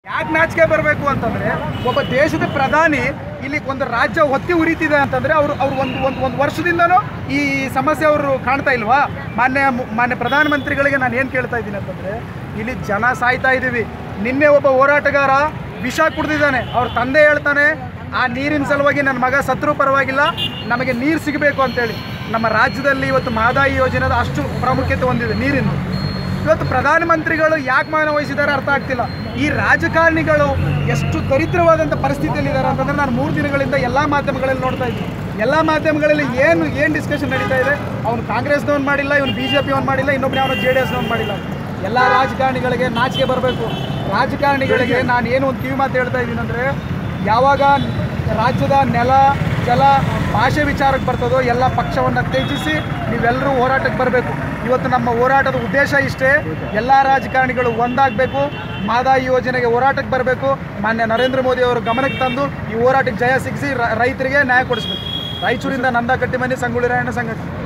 ಯಾಕೆ ನಾಚಿಕೆ ಬರಬೇಕು ಅಂತಂದ್ರೆ ಒಬ್ಬ ದೇಶದ ಪ್ರಧಾನಿ ಇಲ್ಲಿ ಒಂದು ರಾಜ್ಯ ಹೊತ್ತಿ ಉರಿತಿದೆ ಅಂತಂದ್ರೆ ಅವರು ಅವ್ರು ಒಂದು ಒಂದು ಒಂದು ವರ್ಷದಿಂದನೂ ಈ ಸಮಸ್ಯೆ ಅವರು ಕಾಣ್ತಾ ಇಲ್ವಾ ಮಾನ್ಯ ಮು- ಮಾನ್ಯ ಪ್ರಧಾನಮಂತ್ರಿಗಳಿಗೆ ನಾನು ಏನು ಕೇಳ್ತಾ ಇದ್ದೀನಿ ಅಂತಂದ್ರೆ ಇಲ್ಲಿ ಜನ ಸಾಯ್ತಾ ಇದ್ದೀವಿ ನಿನ್ನೆ ಒಬ್ಬ ಹೋರಾಟಗಾರ ವಿಷ ಕುಡ್ದಿದ್ದಾನೆ ಅವ್ರ ತಂದೆ ಹೇಳ್ತಾನೆ ಆ ನೀರಿನ ಸಲುವಾಗಿ ನನ್ನ ಮಗ ಸತ್ರು ಪರವಾಗಿಲ್ಲ ನಮಗೆ ನೀರು ಸಿಗಬೇಕು ಅಂತೇಳಿ ನಮ್ಮ ರಾಜ್ಯದಲ್ಲಿ ಇವತ್ತು ಮಹದಾಯಿ ಯೋಜನೆದ ಅಷ್ಟು ಪ್ರಾಮುಖ್ಯತೆ ಹೊಂದಿದೆ ನೀರಿನ ಇವತ್ತು ಪ್ರಧಾನಮಂತ್ರಿಗಳು ಯಾಕೆ ಮೌನ ವಹಿಸಿದ್ದಾರೆ ಅರ್ಥ ಆಗ್ತಿಲ್ಲ ಈ ರಾಜಕಾರಣಿಗಳು ಎಷ್ಟು ದರಿದ್ರವಾದಂಥ ಪರಿಸ್ಥಿತಿಯಲ್ಲಿ ಇದ್ದಾರೆ ಅಂತಂದ್ರೆ ನಾನು ಮೂರು ದಿನಗಳಿಂದ ಎಲ್ಲ ಮಾಧ್ಯಮಗಳಲ್ಲಿ ನೋಡ್ತಾ ಇದ್ದೀನಿ ಎಲ್ಲ ಮಾಧ್ಯಮಗಳಲ್ಲಿ ಏನು ಏನು ಡಿಸ್ಕಷನ್ ನಡೀತಾ ಇದೆ ಅವನು ಕಾಂಗ್ರೆಸ್ನವ್ನು ಮಾಡಿಲ್ಲ ಇವನು ಬಿ ಜೆ ಪಿಯವನು ಮಾಡಿಲ್ಲ ಇನ್ನೊಬ್ಬರು ಅವನು ಜೆ ಡಿ ಎಸ್ನವ್ನು ಮಾಡಿಲ್ಲ ಎಲ್ಲ ರಾಜಕಾರಣಿಗಳಿಗೆ ನಾಚಿಕೆ ಬರಬೇಕು ರಾಜಕಾರಣಿಗಳಿಗೆ ನಾನು ಏನು ಒಂದು ಕಿವಿ ಮಾತು ಹೇಳ್ತಾ ಇದ್ದೀನಿ ಅಂದರೆ ಯಾವಾಗ ರಾಜ್ಯದ ನೆಲ ಜಲ ಭಾಷೆ ವಿಚಾರಕ್ಕೆ ಬರ್ತದೋ ಎಲ್ಲ ಪಕ್ಷವನ್ನು ತ್ಯಜಿಸಿ ನೀವೆಲ್ಲರೂ ಹೋರಾಟಕ್ಕೆ ಬರಬೇಕು ಇವತ್ತು ನಮ್ಮ ಹೋರಾಟದ ಉದ್ದೇಶ ಇಷ್ಟೇ ಎಲ್ಲ ರಾಜಕಾರಣಿಗಳು ಒಂದಾಗಬೇಕು ಮಹದಾಯಿ ಯೋಜನೆಗೆ ಹೋರಾಟಕ್ಕೆ ಬರಬೇಕು ಮಾನ್ಯ ನರೇಂದ್ರ ಮೋದಿ ಅವರು ಗಮನಕ್ಕೆ ತಂದು ಈ ಹೋರಾಟಕ್ಕೆ ಜಯ ಸಿಗಿಸಿ ರೈತರಿಗೆ ನ್ಯಾಯ ಕೊಡಿಸ್ಬೇಕು ರಾಯಚೂರಿಂದ ನಂದ ಕಟ್ಟಿಮನಿ ಸಂಗೊಳ್ಳಿ ರಾಯಣ್ಣ ಸಂಘಟನೆ